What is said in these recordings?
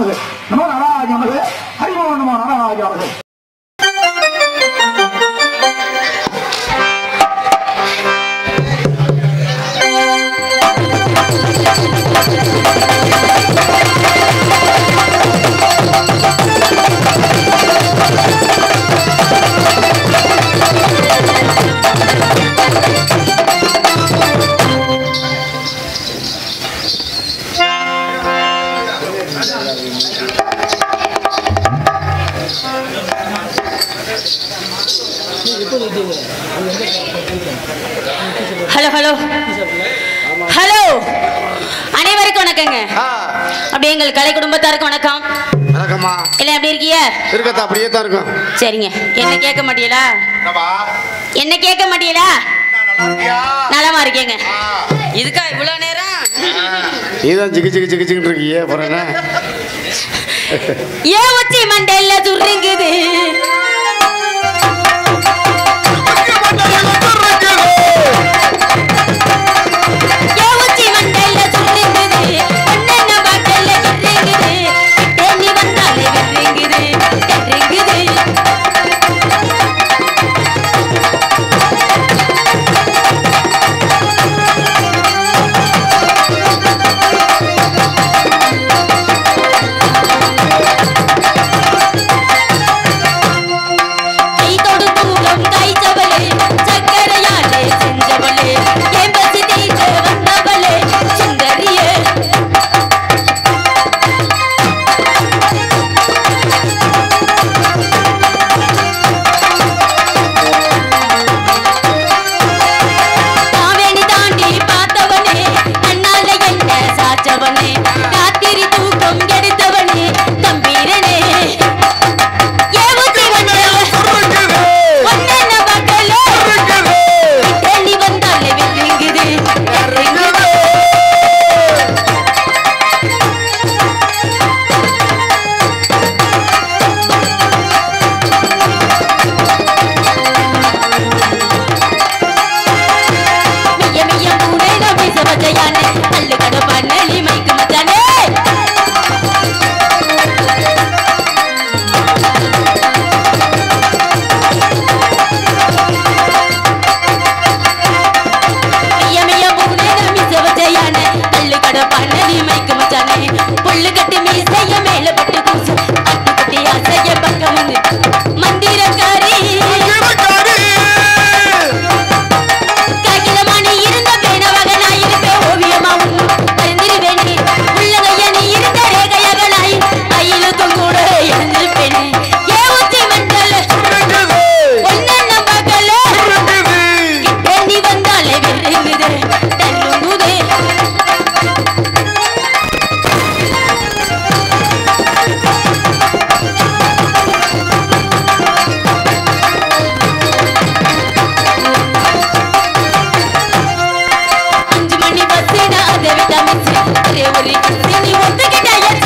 நமது நம நாராஜ நமது ஹரிமோ நம நாராஜ நமது ஹலோ ஹலோ ஹலோ அனைவருக்கும் வணக்கங்க ஆ, அப்படியே எங்கள் கலை குடும்பத்தாருக்கு வணக்கம் வணக்கம்மா எல்லாம் எப்படி இருக்கீங்க இருக்கத்தா அப்படியே தான் இருக்கும் சரிங்க என்ன கேட்க மாட்டீங்களா என்ன கேட்க மாட்டீங்களா நலமா இருக்கேங்க இதுக்கா இவ்வளோ நேரம் நீதான் ஜிகு ஜிகு ஜிகு ஜிகிட்டு இருக்கியே அப்புறம் என்ன ஏன் உச்சி மண்டையில சுருங்குது ஏன் உச்சி மண்டையில சுருங்குது பொண்ணென்ன பாட்டல்ல விருங்குது தேனி வந்தாலே விருங்குது விருங்குது கை தொடு தூரம் காய்ச்சவளே சக்கரையாலே செஞ்சவளே என் பசி தீர்த்து வந்தவளே சுந்தரியே காவேரி தாண்டி பார்த்தவனே கண்ணால என்ன சாச்சவனே ராத்திரி தூக்கம் எடுத்தவனே தம்பீரனே ஏவுத்தி வந்தவ ஒன்னென்ன பார்க்கல தேடி வந்தாலே விருங்குது விருங்குது மிய மிய பூனை நம்பி சமச்சையானே அல்லு கட பண்ணலி மைக்கு மச்சானே மிய மிய பூனை நம்பி சமச்சையானே அல்லு கட பண்ணலி மைக்கு மச்சானே புல்லு கட்டி மீசைய மேல பட்டு கூசு அட்டு குட்டி ஆசைய பக்கம் வந்து மந்திரக்காரி காகிதமானி இருந்த பேனவாக நான் இருப்பேன் ஓவியமா உன்னும் அறிந்திருவேனே உள்ளதைய நீ இருந்த ரேகையாக நாய் அயிலுக்கும் கூட இருந்திருப்பேனே ஏ உச்சி மண்டல ஒன்னென்ன பகல கிட்டே நீ வந்தாலே விருங்குதே தள்ளுங்குதே அஞ்சு மணி பஸ் நான் அதை விட்டா மிஸ் ஒரே ஒரு கிஸ் நீ ஒத்துக்கிட்டா எஸ்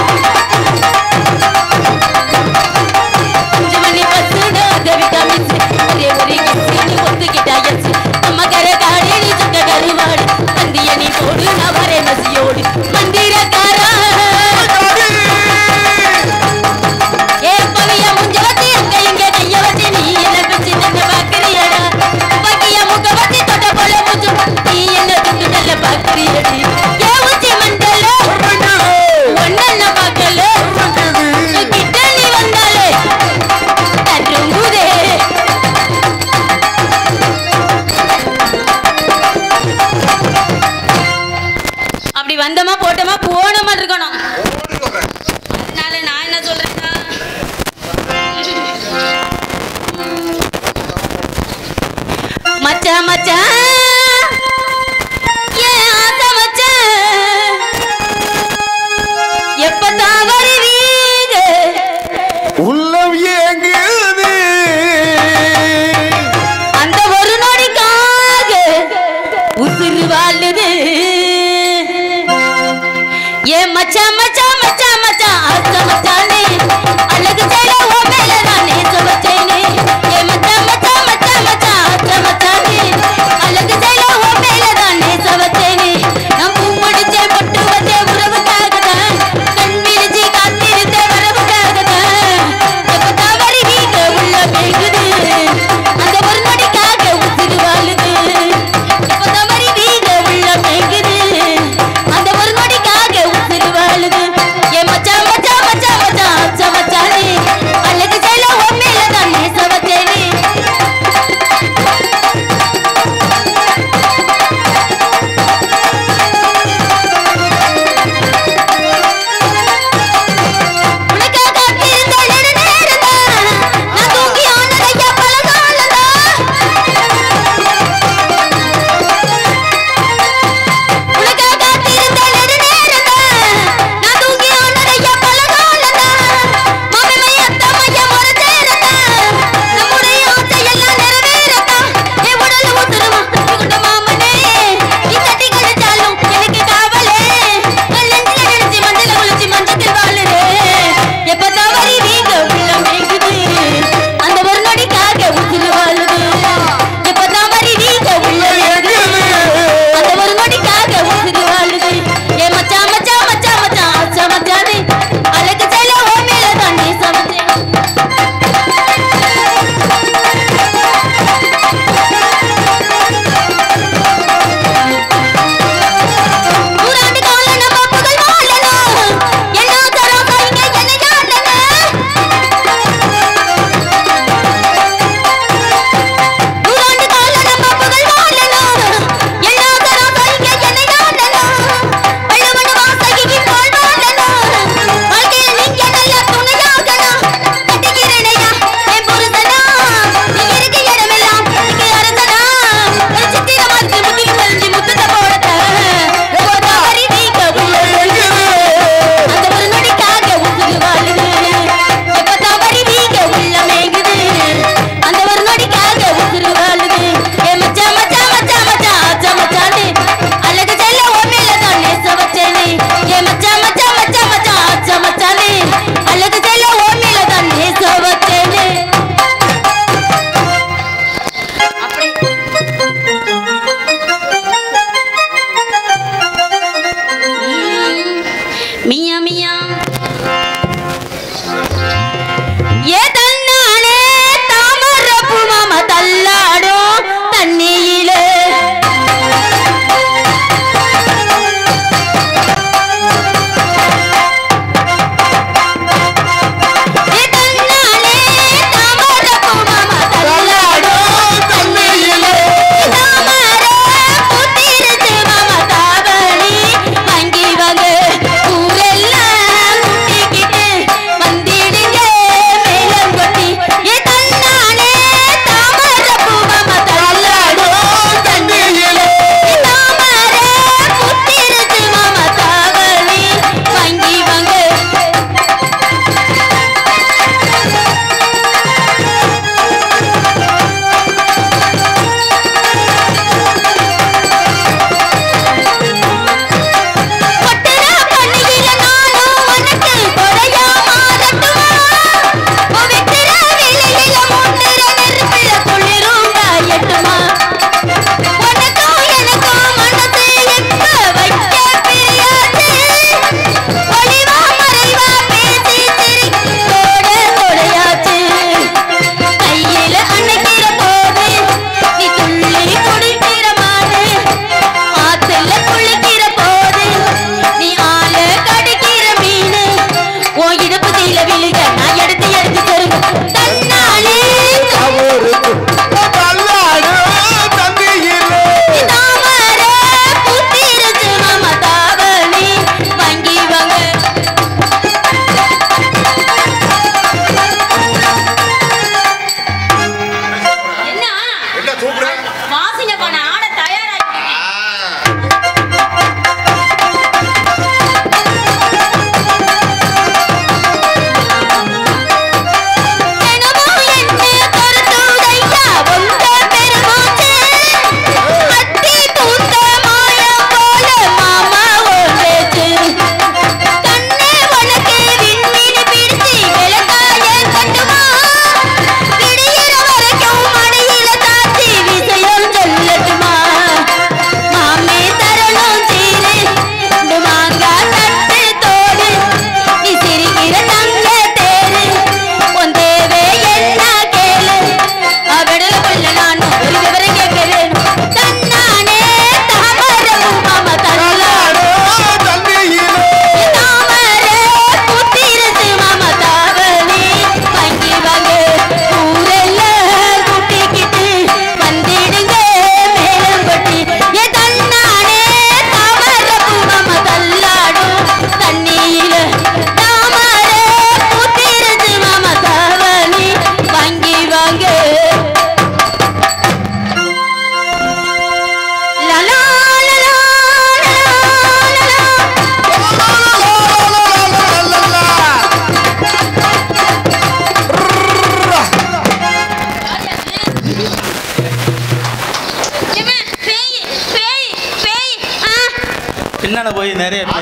அஞ்சு மணி பஸ் நான் அதை விட்டா மிஸ் ஒரே ஒரு கிஸ் நீ ஒத்துக்கிட்டா எஸ் நம்ம கர காடி நீ சுட்ட கருவாடு மந்திய நீ போடு நான் வரேன் மசியோடு மந்திரக்காரா ஏ பவிய முஞ்ச வச்சு அங்க இங்க கைய வச்சு நீ என்ன பிச்சு நின்னு பாக்குறியடா பக்கிய முக வச்சு தொட்ட போல முச்சு நீ என்ன துண்டு நல்ல பாக்குறியடி ஏ உச்சி மண்டல ஒன்னென்ன பார்க்கல கிட்ட நீ வந்தாலே தருங்குதே அப்படி வந்தோமா போட்டோமா போனோமா இருக்கணும் அதனால நான் என்ன சொல்றேன்னா மச்சான் மச்சான் ஏன் ஆசை மச்சான் எப்பதான் வருவீங்க உள்ளம் ஏங்குது அந்த ஒரு நொடிக்காக உசுறு வாழுது ஏன் மச்சான் மச்சான் மச்சான் மச்சான் ஆசை மச்சானே அழகு சேர ஓ மேல நான் நேச வச்சேனே ஏன் மச்சான் மச்சான் மச்சான் மச்சான் ஆசை மச்சானே அழகு சேர ஓ மேல நான் நேச வச்சேனே நான் பூ முடிச்சேன் பொட்டு வச்சேன் உறவுக்காக தான் கண் விரிச்சு காத்து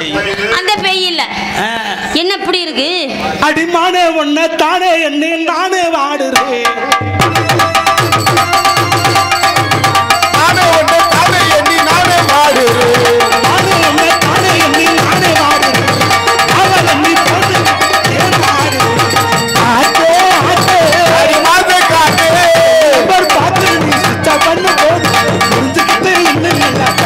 பேய் அந்த பேய் இல்ல ஆ. என்ன இப்படி இருக்கு அடிமானே ஒன்ன தானே என்ன நானே வாடுறேன் நானே ஒன்று தானே எண்ணி நானே பாடுறேன் நானே ஒன்ன தானே என்ன நானே வாடுறேன் அவள் எண்ணி போட்டு ஏன் வாடுறேன்? ஆத்தே, ஆத்தே, அடி மாத காட்டு நம்பர் பார்த்து நீ சுத்த பண்ண போது புரிஞ்சுக்கிட்டு இன்னும் நல்லாட்டா.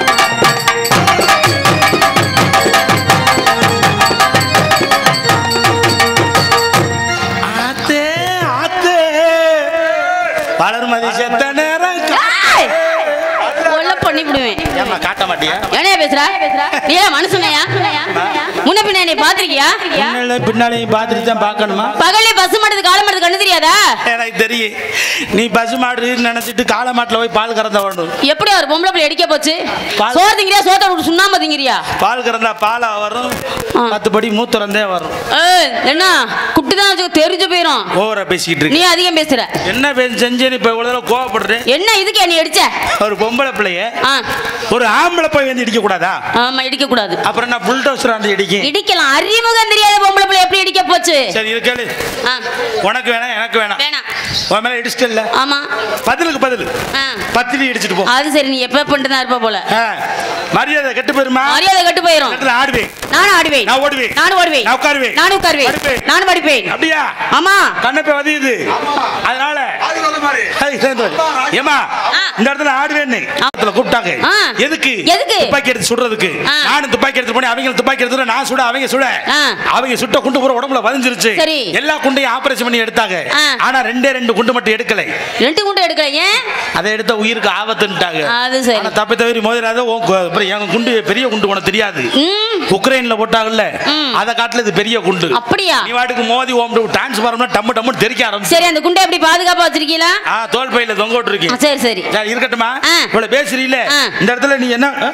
ஆத்தே, ஆத்தே. வளர்மதி செத்த நேரம் கா- ஏய்! கொல்ல பண்ணி விடுவேன் ஏம்மா காட்ட மாட்டியா என்னையா பேசுற நீ எல்லாம் மனுஷனையா முன்ன பின்ன என்னை பாத்திருக்கியா முன்னால பின்னாலையும் பார்த்துட்டு தான் பார்க்கணுமா பகல்லே பஸ் மாட்டது கால மாட்டது கண்ணு தெரியாதா எனக்கு தெரியும் நீ பசு மாடு நினைச்சிட்டு காளை மாட்டுல போய் பால் கறந்த வேண்டும் எப்படி ஒரு பொம்பளை பிள்ளை அடிக்க போச்சு பால். சோறு திங்கிறியா சோத்த விட்டு சுண்ணாம திங்கிறியா பால் கறந்தா பாலா வரும் ஆ. பத்துப்படி மூத்திரந்தே வரும் ஏய், என்ன குட்டி தான் வச்சுக்க தெரிஞ்சு போயிரும் ஓவரா பேசிக்கிட்டு நீ இருக்கு அதிகம் பேசுற என்ன பேசி செஞ்சேன்னு இப்ப இவ்வளவு தூரம் கோவப்படுறேன் என்ன இதுக்கு நீ அடிச்ச ஒரு பொம்பளை பிள்ளைய ஆ, ஒரு ஆம்பளை போய் வந்து இடிக்க கூடாதா ஆமா இடிக்க கூடாது அப்புறம் நான் புல்டோசர் வந்து இடிக்கும் இடிக்கலாம் அறிமுகம் தெரியாத பொம்பளை பிள்ளை எப்படி இடிக்க போச்சு சரி இது கேளு ஆ, உனக்கு வேணாம் எனக்கு வேணாம் வேணாம் உன் மேல இடிச்சிட்டல ஆமா பதிலுக்கு பதில் ஆ, பத்திரி இடிச்சிட்டு போ அது சரி நீ எப்ப பண்ணிட்டு தான் இருப்ப போல ஆ. மரியாதை கெட்டு போயிருமா மரியாதை கட்டு போயிரும் இடத்துல ஆடுவேன் நானும் ஆடுவேன் நான் ஓடுவேன். நானும் ஓடுவேன் நான் உட்காருவேன். நானும் உட்காருவேன் படுப்பேன். நானும் படிப்பேன் அப்படியா ஆமா கண்ணப்ப வதியுது அதனால அது சொல்ல மாதிரி ஹை, சேர்ந்து வை. ஏம்மா ஆ. இந்த இடத்துல ஆடுவேன்னு இடத்துல கூப்பிட்டாங்க ஆ. எதுக்கு எதுக்கு? துப்பாக்கி எடுத்து சுடுறதுக்கு ஆ. நானும் துப்பாக்கி எடுத்து போனேன் அவங்க துப்பாக்கி எடுத்து நான் சுட அவங்க சுட ஆ. அவங்க சுட்ட குண்டு பூரா உடம்புல வதிஞ்சிருச்சு சரி. எல்லா குண்டையும் ஆபரேஷன் பண்ணி எடுத்தாங்க ஆ. ஆனா ரெண்டே ரெண்டு குண்டு மட்டும் எடுக்கலை ரெண்டு குண்டு எடுக்கல ஏன் அதை எடுத்த உயிருக்கு ஆபத்துன்ட்டாங்க அது சரி. ஆனா தப்பி தவிர மோதிராத உன் கு- அப்புறம் என் குண்டு பெரிய குண்டு உனக்கு தெரியாது ம், உக்ரைன்ல போட்டாங்கல்ல ம். அதை காட்டுல இது பெரிய குண்டு அப்படியா நீ வாட்டுக்கு மோதி ஓம் டிரான்ஸ்பார்ம்னா டம்மு டம்முன்னு தெரிக்க ஆரம்பிச்சு சரி அந்த குண்டை எப்படி பாதுகாப்பா வச்சிருக்கீங்களா ஆ தோல் பையில தொங்க விட்டுருக்கேன் ஆ, சரி சரி சரி இருக்கட்டுமா ஆ. இவ்வளவு பேசுறீல ஆ. இந்த இடத்துல நீ என்ன ஆ?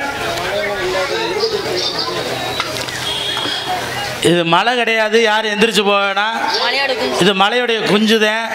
இது மழை கிடையாது யாரும் எந்திரிச்சு போவேனா இது மலையுடைய குஞ்சுதான்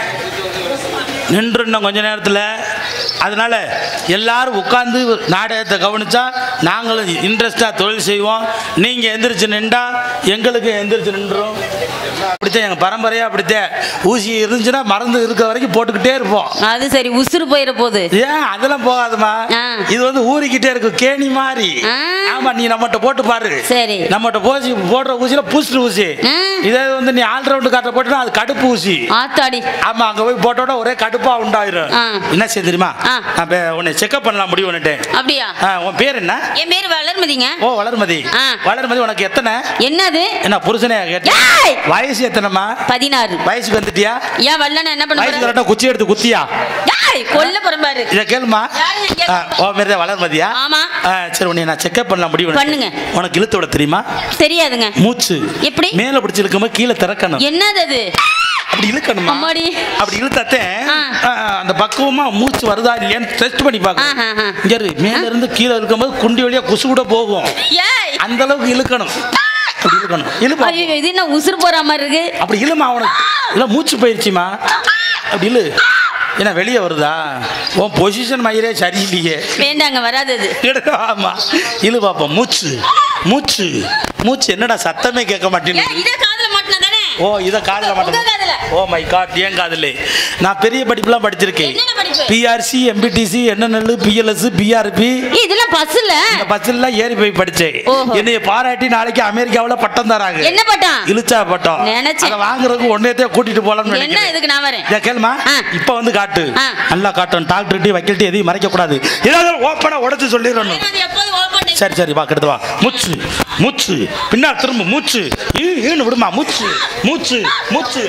நின்று இன்னும் கொஞ்ச நேரத்தில் அதனால எல்லாரும் உட்காந்து நாடகத்தை கவனிச்சா நாங்களும் இன்ட்ரெஸ்டாக தொழில் செய்வோம் நீங்கள் எந்திரிச்சு நின்றா எங்களுக்கு எந்திரிச்சு நின்றோம் அப்படித்தான் எங்கள் பரம்பரையாக அப்படித்தான் ஊசி இருந்துச்சுன்னா மறந்து இருக்கிற வரைக்கும் போட்டுக்கிட்டே இருப்போம் அது சரி உசுறு போயிட போகுது ஏன் அதெல்லாம் போகாதுமா ஆ. இது வந்து ஊறிக்கிட்டே இருக்கு கேணி மாதிரி ஆ. ஆமா நீ நம்மகிட்ட போட்டு பாரு சரி. நம்மகிட்ட போசி போடுற ஊசியில பூஸ்ட் ஊசி ஆ. இதே வந்து நீ ஆல் ரவுண்டு காட்ட போட்டுனா அது கடுப்பு ஊசி ஆத்தாடி ஆமா அங்க போய் போட்டோட ஒரே கடுப்பா உண்டாயிரும் ஆ. என்ன செய்ய தெரியுமா ஆ. நான் இப்ப உன்னை செக்அப் பண்ணலாம் முடிவு பண்ணிட்டேன் அப்படியா ஆ, உன் பேர் என்ன என் பேரு வளர்மதிங்க ஓ வளர்மதி ஆ. வளர்மதி உனக்கு எத்தனை என்னது என்ன புருஷனையா கேட்டேன் ஏய்! வயசு எத்தனைமா பதினாறு வயசுக்கு வந்துட்டியா ஏன் வரலன்னு என்ன பண்ண வயசுக்கு போற? கரெக்டா குச்சி எடுத்து குத்தியா ஏய், கொல்ல போறேன் பாரு இதை கேளுமா யாருங்க இங்க? ஆ, ஓ மாரி தான் வளர்மதியா ஆமா. ஆ, சரி உன்னை நான் செக்அப் பண்ணலாம் முடிவு பண்ணுங்க. உனக்கு இழுத்து விட தெரியுமா தெரியாதுங்க மூச்சு எப்படி? மேல பிடிச்சு இழுக்கும்போது கீழே திறக்கணும் என்னது அது அப்படி இழுக்கணுமா அம்மாடி. அப்படி இழுத்தாத்தே ஆ. ஆ, அந்த பக்குவமா மூச்சு வருதா இல்லையான்னு டெஸ்ட் பண்ணி பார்க்கணும் ஆஹா, ஆஹா. இங்க இரு, மேல இருந்து கீழே இருக்கும்போது குண்டி வழியா குசு கூட போகும் ஏய் அந்த அளவுக்கு இழுக்கணும் அப்படி இழுக்கணும் இழுப்பா ஐயோ இது என்ன உசுறு போற மாதிரி இருக்கு அப்படி இல்லைம்மா அவனுக்கு இல்லை மூச்சு போயிடுச்சுமா அப்படி இல்லு ஏன்னா வெளியே வருதா உன் பொசிஷன் மயிரே சரியில்லையே வேண்டாங்க வராது அது எடுக்க ஆமா இழு பாப்போம் மூச்சு மூச்சு மூச்சு என்னடா சத்தமே கேட்க மாட்டேங்குது ஏய், இதை காதுல மாட்டினா தானே ஓ இத காதுல உங்க மாட்டேன் காதுல. ஓ மை காட் ஏன் காதுல நான் பெரிய படிப்புலாம் படிச்சிருக்கேன் என்னென்ன படிப்பு? BRC MPTC NNL BLS BRP ஏய், இதெல்லாம் பஸ் இல்ல இந்த பஸ்ஸெல்லாம் ஏறி போய் படிச்சேன் ஓஹோ. என்னைய பாராட்டி நாளைக்கு அமெரிக்காவுல பட்டம் தராங்க என்ன பட்டம்? இழுச்சா பட்டம் நினைச்சேன். அதை வாங்குறதுக்கு ஒன்னேத்தே கூட்டிட்டு போலாம்னு என்ன நினைக்கிறேன் இதுக்கு நான் வரேன் இதை கேளுமா ஆ. இப்ப வந்து காட்டு ஆ. நல்லா காட்டும் டாக்டர்கிட்ட வக்கீல்ட்டு எதையும் மறைக்க கூடாது ஏதாவது ஓப்பனா உடைச்சு சொல்லிடணும் அது எப்போதும் open சரி சரி வா கெடுத்து வா மூச்சு மூச்சு பின்னா திரும்ப மூச்சு ஈ ஈன்னு விடுமா மூச்சு மூச்சு மூச்சு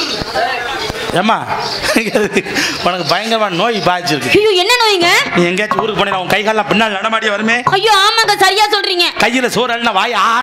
ஏம்மா உனக்கு பயங்கரமான நோய் பாய்ச்சிருக்கு ஐயோ என்ன நோய்ங்க நீ எங்கேயாச்சும் ஊருக்கு போனீங்க உன் கை காலெல்லாம் பின்னால் நடமாடியே வருமே ஐயோ ஆமாங்க சரியா சொல்றீங்க கையில சோறு அள்ளனா வாய் ஆ